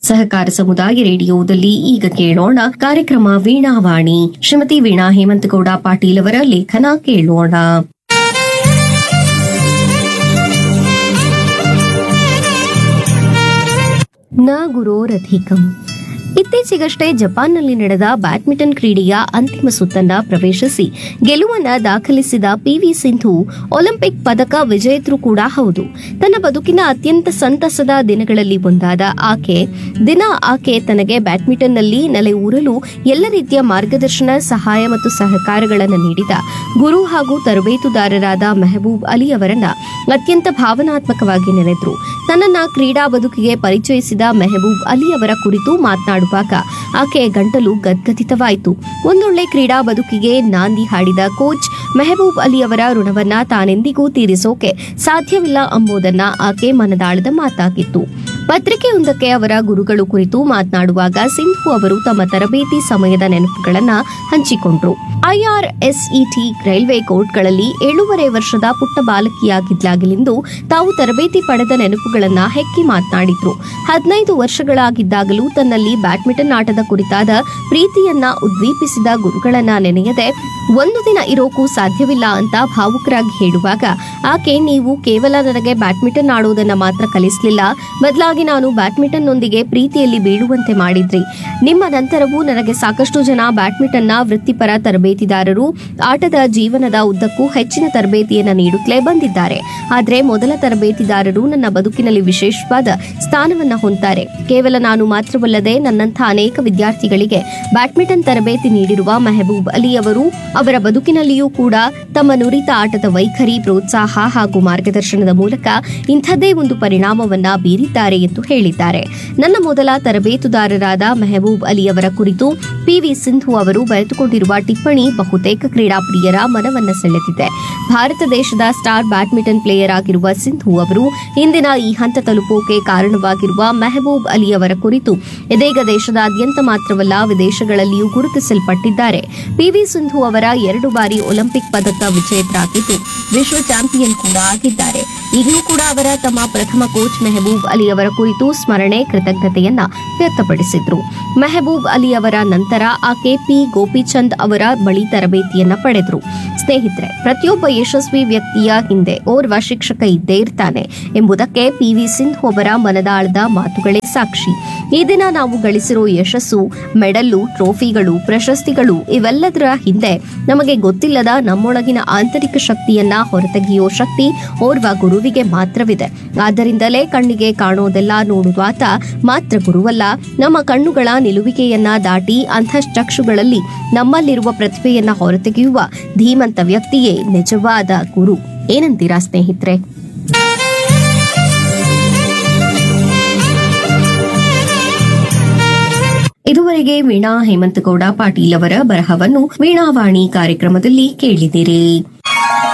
ಸಹಕಾರ ಸಮುದಾಯ ರೇಡಿಯೋದಲ್ಲಿ ಈಗ ಕೇಳೋಣ ಕಾರ್ಯಕ್ರಮ ವೀಣಾವಾಣಿ ಶ್ರೀಮತಿ ವೀಣಾ ಹೇಮಂತಗೌಡ ಪಾಟೀಲ್ ಅವರ ಲೇಖನ ಕೇಳೋಣ ನ ಗುರೋರಧಿಕಂ ಇತ್ತೀಚೆಗಷ್ಟೇ ಜಪಾನ್ನಲ್ಲಿ ನಡೆದ ಬ್ಯಾಡ್ಮಿಂಟನ್ ಕ್ರೀಡೆಯ ಅಂತಿಮ ಸುತ್ತನ್ನ ಪ್ರವೇಶಿಸಿ ಗೆಲುವನ್ನ ದಾಖಲಿಸಿದ ಪಿವಿ ಸಿಂಧು ಒಲಿಂಪಿಕ್ ಪದಕ ವಿಜೇತರು ಕೂಡ ಹೌದು ತನ್ನ ಬದುಕಿನ ಅತ್ಯಂತ ಸಂತಸದ ದಿನಗಳಲ್ಲಿ ಒಂದಾದ ಆಕೆ ದಿನ ಆಕೆ ತನಗೆ ಬ್ಯಾಡ್ಮಿಂಟನ್ನಲ್ಲಿ ನೆಲೆ ಊರಲು ಎಲ್ಲ ರೀತಿಯ ಮಾರ್ಗದರ್ಶನ ಸಹಾಯ ಮತ್ತು ಸಹಕಾರಗಳನ್ನು ನೀಡಿದ ಗುರು ಹಾಗೂ ತರಬೇತುದಾರರಾದ ಮೆಹಬೂಬ್ ಅಲಿ ಅವರನ್ನ ಅತ್ಯಂತ ಭಾವನಾತ್ಮಕವಾಗಿ ನೆನೆದ್ರು ತನ್ನನ್ನ ಕ್ರೀಡಾ ಬದುಕಿಗೆ ಪರಿಚಯಿಸಿದ ಮೆಹಬೂಬ್ ಅಲಿ ಅವರ ಕುರಿತು ಮಾತನಾಡುವಾಗ ಆಕೆಯ ಗಂಟಲು ಗದ್ಗದಿತವಾಯಿತು ಒಂದೊಳ್ಳೆ ಕ್ರೀಡಾ ಬದುಕಿಗೆ ನಾಂದಿ ಹಾಡಿದ ಕೋಚ್ ಮೆಹಬೂಬ್ ಅಲಿ ಅವರ ಋಣವನ್ನ ತಾನೆಂದಿಗೂ ತೀರಿಸೋಕೆ ಸಾಧ್ಯವಿಲ್ಲ ಎಂಬುದನ್ನ ಆಕೆ ಮನದಾಳದ ಮಾತಾಗಿತ್ತು ಪತ್ರಿಕೆಯೊಂದಕ್ಕೆ ಅವರ ಗುರುಗಳು ಕುರಿತು ಮಾತನಾಡುವಾಗ ಸಿಂಧು ಅವರು ತಮ್ಮ ತರಬೇತಿ ಸಮಯದ ನೆನಪುಗಳನ್ನ ಹಂಚಿಕೊಂಡ್ರು ಐಆರ್ಎಸ್ಇಟಿ ರೈಲ್ವೆ ಕೋರ್ಟ್ಗಳಲ್ಲಿ ಏಳೂವರೆ ವರ್ಷದ ಪುಟ್ಟ ಬಾಲಕಿಯಾಗಿದ್ದಾಗಲಿಂದು ತಾವು ತರಬೇತಿ ಪಡೆದ ನೆನಪುಗಳನ್ನ ಹೆಕ್ಕಿ ಮಾತನಾಡಿದ್ರು ಹದಿನೈದು ವರ್ಷಗಳಾಗಿದ್ದಾಗಲೂ ತನ್ನಲ್ಲಿ ಬ್ಯಾಡ್ಮಿಂಟನ್ ಆಟದ ಕುರಿತಾದ ಪ್ರೀತಿಯನ್ನ ಉದ್ದೀಪಿಸಿದ ಗುರುಗಳನ್ನ ನೆನೆಯದೆ ಒಂದು ದಿನ ಇರೋಕು ಸಾಧ್ಯವಿಲ್ಲ ಅಂತ ಭಾವುಕರಾಗಿ ಹೇಳುವಾಗ ಆಕೆ ನೀವು ಕೇವಲ ನನಗೆ ಬ್ಯಾಡ್ಮಿಂಟನ್ ಆಡುವುದನ್ನ ಮಾತ್ರ ಕಲಿಸಲಿಲ್ಲ ಬದಲಾಗಿ ನಾನು ಬ್ಯಾಡ್ಮಿಂಟನ್ನೊಂದಿಗೆ ಪ್ರೀತಿಯಲ್ಲಿ ಬೀಳುವಂತೆ ಮಾಡಿದ್ರಿ ನಿಮ್ಮ ನಂತರವೂ ನನಗೆ ಸಾಕಷ್ಟು ಜನ ಬ್ಯಾಡ್ಮಿಂಟನ್ನ ವೃತ್ತಿಪರ ತರಬೇತಿದಾರರು ಆಟದ ಜೀವನದ ಉದ್ದಕ್ಕೂ ಹೆಚ್ಚಿನ ತರಬೇತಿಯನ್ನ ನೀಡುತ್ತಲೇ ಬಂದಿದ್ದಾರೆ ಆದರೆ ಮೊದಲ ತರಬೇತಿದಾರರು ನನ್ನ ಬದುಕಿನಲ್ಲಿ ವಿಶೇಷವಾದ ಸ್ಥಾನವನ್ನ ಹೊಂತಾರೆ ಕೇವಲ ನಾನು ಮಾತ್ರವಲ್ಲದೆ ನನ್ನಂಥ ಅನೇಕ ವಿದ್ಯಾರ್ಥಿಗಳಿಗೆ ಬ್ಯಾಡ್ಮಿಂಟನ್ ತರಬೇತಿ ನೀಡಿರುವ ಮೆಹಬೂಬ್ ಅಲಿ ಅವರು ಅವರ ಬದುಕಿನಲ್ಲಿಯೂ ಕೂಡ ತಮ್ಮ ನುರಿತ ಆಟದ ವೈಖರಿ ಪ್ರೋತ್ಸಾಹ ಹಾಗೂ ಮಾರ್ಗದರ್ಶನದ ಮೂಲಕ ಇಂಥದ್ದೇ ಒಂದು ಪರಿಣಾಮವನ್ನ ಬೀರಿದ್ದಾರೆ ಎಂದು ಹೇಳಿದ್ದಾರೆ ನನ್ನ ಮೊದಲ ತರಬೇತುದಾರರಾದ ಮೆಹಬೂಬ್ ಅಲಿ ಅವರ ಕುರಿತು ಪಿವಿ ಸಿಂಧು ಅವರು ಬರೆದುಕೊಂಡಿರುವ ಟಿಪ್ಪಣಿ ಬಹುತೇಕ ಕ್ರೀಡಾಪ್ರಿಯರ ಮನವನ್ನ ಸೆಳೆದಿದೆ ಭಾರತ ದೇಶದ ಸ್ಟಾರ್ ಬ್ಯಾಡ್ಮಿಂಟನ್ ಪ್ಲೇಯರ್ ಆಗಿರುವ ಸಿಂಧು ಅವರು ಇಂದಿನ ಈ ಹಂತ ತಲುಪೋಕೆ ಕಾರಣವಾಗಿರುವ ಮೆಹಬೂಬ್ ಅಲಿ ಅವರ ಕುರಿತು ಇದೀಗ ದೇಶದಾದ್ಯಂತ ಮಾತ್ರವಲ್ಲ ವಿದೇಶಗಳಲ್ಲಿಯೂ ಗುರುತಿಸಲ್ಪಟ್ಟಿದ್ದಾರೆ ಪಿವಿ ಸಿಂಧು ಅವರ ಎರಡು ಬಾರಿ ಒಲಿಂಪಿಕ್ ಪದಕ ವಿಜೇತರಾಗಿದ್ದು ವಿಶ್ವ ಚಾಂಪಿಯನ್ ಕೂಡ ಆಗಿದ್ದಾರೆ ಈಗಲೂ ಕೂಡ ಅವರ ತಮ್ಮ ಪ್ರಥಮ ಕೋಚ್ ಮೆಹಬೂಬ್ ಅಲಿ ಅವರ ಕುರಿತು ಸ್ಮರಣೆ ಕೃತಜ್ಞತೆಯನ್ನ ವ್ಯಕ್ತಪಡಿಸಿದ್ರು ಮೆಹಬೂಬ್ ಅಲಿ ಅವರ ನಂತರ ಆಕೆ ಪಿ ಗೋಪಿಚಂದ್ ಅವರ ಬಳಿ ತರಬೇತಿಯನ್ನ ಪಡೆದ್ರು ಸ್ನೇಹಿತರೆ ಪ್ರತಿಯೊಬ್ಬ ಯಶಸ್ವಿ ವ್ಯಕ್ತಿಯ ಹಿಂದೆ ಓರ್ವ ಶಿಕ್ಷಕ ಇದ್ದೇ ಇರ್ತಾನೆ ಎಂಬುದಕ್ಕೆ ಪಿವಿ ಸಿಂಧು ಅವರ ಮನದಾಳದ ಮಾತುಗಳೇ ಸಾಕ್ಷಿ ಈ ದಿನ ನಾವು ಗಳಿಸಿರೋ ಯಶಸ್ಸು ಮೆಡಲ್ಲು ಟ್ರೋಫಿಗಳು ಪ್ರಶಸ್ತಿಗಳು ಇವೆಲ್ಲದರ ಹಿಂದೆ ನಮಗೆ ಗೊತ್ತಿಲ್ಲದ ನಮ್ಮೊಳಗಿನ ಆಂತರಿಕ ಶಕ್ತಿಯನ್ನ ಹೊರತೆಗೆಯೋ ಶಕ್ತಿ ಓರ್ವ ಗುರುವಿಗೆ ಮಾತ್ರವಿದೆ ಆದ್ದರಿಂದಲೇ ಕಣ್ಣಿಗೆ ಕಾಣೋದೆಲ್ಲ ನೋಡುವಾತ ಮಾತ್ರ ಗುರುವಲ್ಲ ನಮ್ಮ ಕಣ್ಣುಗಳ ನಿಲುವಿಕೆಯನ್ನ ದಾಟಿ ಅಂತಃಚಕ್ಷುಗಳಲ್ಲಿ ನಮ್ಮಲ್ಲಿರುವ ಪ್ರತಿಭೆಯನ್ನ ಹೊರತೆಗೆಯುವ ಧೀಮಂತ ವ್ಯಕ್ತಿಯೇ ನಿಜವಾದ ಗುರು ಏನಂತೀರಾ ಸ್ನೇಹಿತರೆ ಇದುವರೆಗೆ ವೀಣಾ ಹೇಮಂತಗೌಡ ಪಾಟೀಲ್ ಅವರ ಬರಹವನ್ನು ವೀಣಾವಾಣಿ ಕಾರ್ಯಕ್ರಮದಲ್ಲಿ ಕೇಳಿದಿರಿ